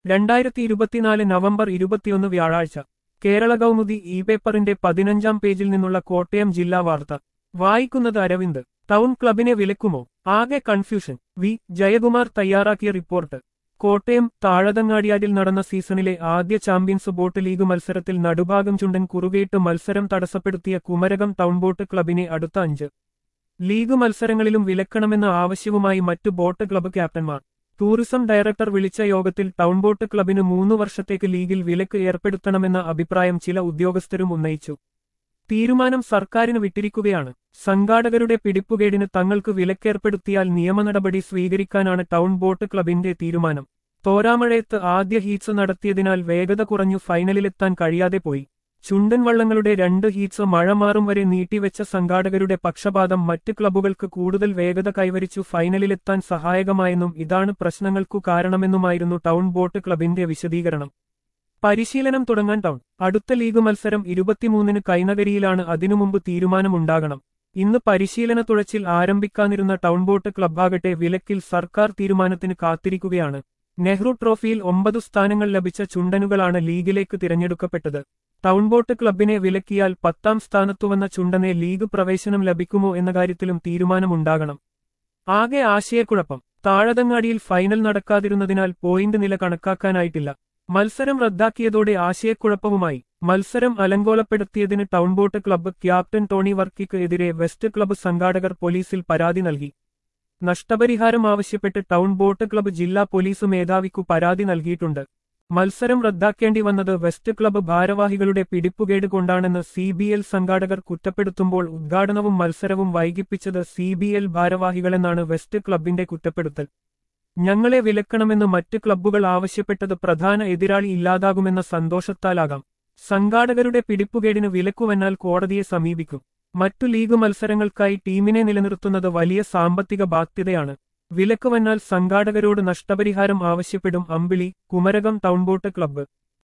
രണ്ടായിരത്തി ഇരുപത്തിനാല് നവംബർ ഇരുപത്തിയൊന്ന് വ്യാഴാഴ്ച കേരള കൗമുദി ഇ പേപ്പറിന്റെ പതിനഞ്ചാം പേജിൽ നിന്നുള്ള കോട്ടയം ജില്ലാ വാർത്ത വായിക്കുന്നത് അരവിന്ദ് ടൗൺ ക്ലബിനെ വിലക്കുമോ ആകെ കൺഫ്യൂഷൻ വി ജയകുമാർ തയ്യാറാക്കിയ റിപ്പോർട്ട് കോട്ടയം താഴതങ്ങാടിയാരിൽ നടന്ന സീസണിലെ ആദ്യ ചാമ്പ്യൻസ് ബോട്ട് ലീഗ് മത്സരത്തിൽ നടുഭാഗം ചുണ്ടൻ കുറുകയിട്ട് മത്സരം തടസ്സപ്പെടുത്തിയ കുമരകം ടൗൺ ബോട്ട് ക്ലബിനെ അടുത്ത അഞ്ച് ലീഗ് മത്സരങ്ങളിലും വിലക്കണമെന്ന ആവശ്യവുമായി മറ്റു ബോട്ട് ക്ലബ്ബ് ക്യാപ്റ്റന്മാർ ടൂറിസം ഡയറക്ടർ വിളിച്ച യോഗത്തിൽ ടൗൺ ബോട്ട് ക്ലബിന് മൂന്നു വർഷത്തേക്ക് ലീഗിൽ വിലക്ക് ഏർപ്പെടുത്തണമെന്ന അഭിപ്രായം ചില ഉദ്യോഗസ്ഥരും ഉന്നയിച്ചു തീരുമാനം സർക്കാരിന് വിട്ടിരിക്കുകയാണ് സംഘാടകരുടെ പിടിപ്പുകേടിന് തങ്ങൾക്ക് വിലക്കേർപ്പെടുത്തിയാൽ നിയമനടപടി സ്വീകരിക്കാനാണ് ടൗൺ ബോട്ട് ക്ലബിന്റെ തീരുമാനം തോരാമഴയത്ത് ആദ്യ ഹീറ്റ്സ് നടത്തിയതിനാൽ വേഗത കുറഞ്ഞു ഫൈനലിലെത്താൻ കഴിയാതെ പോയി ചുണ്ടൻ വള്ളങ്ങളുടെ രണ്ട് ഹീറ്റ്സ് മഴ മാറും വരെ നീട്ടിവെച്ച സംഘാടകരുടെ പക്ഷപാതം മറ്റ് ക്ലബ്ബുകൾക്ക് കൂടുതൽ വേഗത കൈവരിച്ചു ഫൈനലിലെത്താൻ സഹായകമായെന്നും ഇതാണ് പ്രശ്നങ്ങൾക്കു കാരണമെന്നുമായിരുന്നു ടൗൺ ബോട്ട് ക്ലബിന്റെ വിശദീകരണം പരിശീലനം തുടങ്ങാൻ ടൗൺ അടുത്ത ലീഗ് മത്സരം ഇരുപത്തിമൂന്നിന് കൈനകരിയിലാണ് അതിനു മുമ്പ് തീരുമാനമുണ്ടാകണം ഇന്ന് പരിശീലന തുഴച്ചിൽ ആരംഭിക്കാനിരുന്ന ടൗൺ ബോട്ട് ക്ലബ്ബാകട്ടെ വിലക്കിൽ സർക്കാർ തീരുമാനത്തിന് കാത്തിരിക്കുകയാണ് നെഹ്റു ട്രോഫിയിൽ ഒമ്പത് സ്ഥാനങ്ങൾ ലഭിച്ച ചുണ്ടനുകളാണ് ലീഗിലേക്ക് തിരഞ്ഞെടുക്കപ്പെട്ടത് ടൗൺ ബോട്ട് ക്ലബിനെ വിലക്കിയാൽ പത്താം സ്ഥാനത്തുവന്ന ചുണ്ടനെ ലീഗ് പ്രവേശനം ലഭിക്കുമോ എന്ന കാര്യത്തിലും തീരുമാനമുണ്ടാകണം ആകെ ആശയക്കുഴപ്പം താഴതങ്ങാടിയിൽ ഫൈനൽ നടക്കാതിരുന്നതിനാൽ പോയിന്റ് നില കണക്കാക്കാനായിട്ടില്ല മത്സരം റദ്ദാക്കിയതോടെ ആശയക്കുഴപ്പവുമായി മത്സരം അലങ്കോലപ്പെടുത്തിയതിന് town boat club captain Tony വർക്കിക്ക് എതിരെ വെസ്റ്റ് ക്ലബ്ബ് സംഘാടകർ പോലീസിൽ പരാതി നൽകി നഷ്ടപരിഹാരം ആവശ്യപ്പെട്ട് ടൗൺ ബോട്ട് ക്ലബ്ബ് ജില്ലാ പോലീസ് മേധാവിക്കു പരാതി നൽകിയിട്ടുണ്ട് മത്സരം റദ്ദാക്കേണ്ടി വന്നത് വെസ്റ്റ് ക്ലബ്ബ് ഭാരവാഹികളുടെ പിടിപ്പുകേട് കൊണ്ടാണെന്ന് സി ബി എൽ സംഘാടകർ കുറ്റപ്പെടുത്തുമ്പോൾ ഉദ്ഘാടനവും മത്സരവും വൈകിപ്പിച്ചത് സി ബി എൽ ഭാരവാഹികളെന്നാണ് വെസ്റ്റ് ക്ലബിന്റെ കുറ്റപ്പെടുത്തൽ ഞങ്ങളെ വിലക്കണമെന്ന് മറ്റ് ക്ലബ്ബുകൾ ആവശ്യപ്പെട്ടത് പ്രധാന എതിരാളി ഇല്ലാതാകുമെന്ന സന്തോഷത്താലാകാം സംഘാടകരുടെ പിടിപ്പുകേടിന് വിലക്കുവന്നാൽ കോടതിയെ സമീപിക്കും മറ്റു ലീഗ് മത്സരങ്ങൾക്കായി ടീമിനെ നിലനിർത്തുന്നത് വലിയ സാമ്പത്തിക ബാധ്യതയാണ് വിലക്ക് വന്നാൽ സംഘാടകരോട് നഷ്ടപരിഹാരം ആവശ്യപ്പെടും Ambili Kumarakom town boat club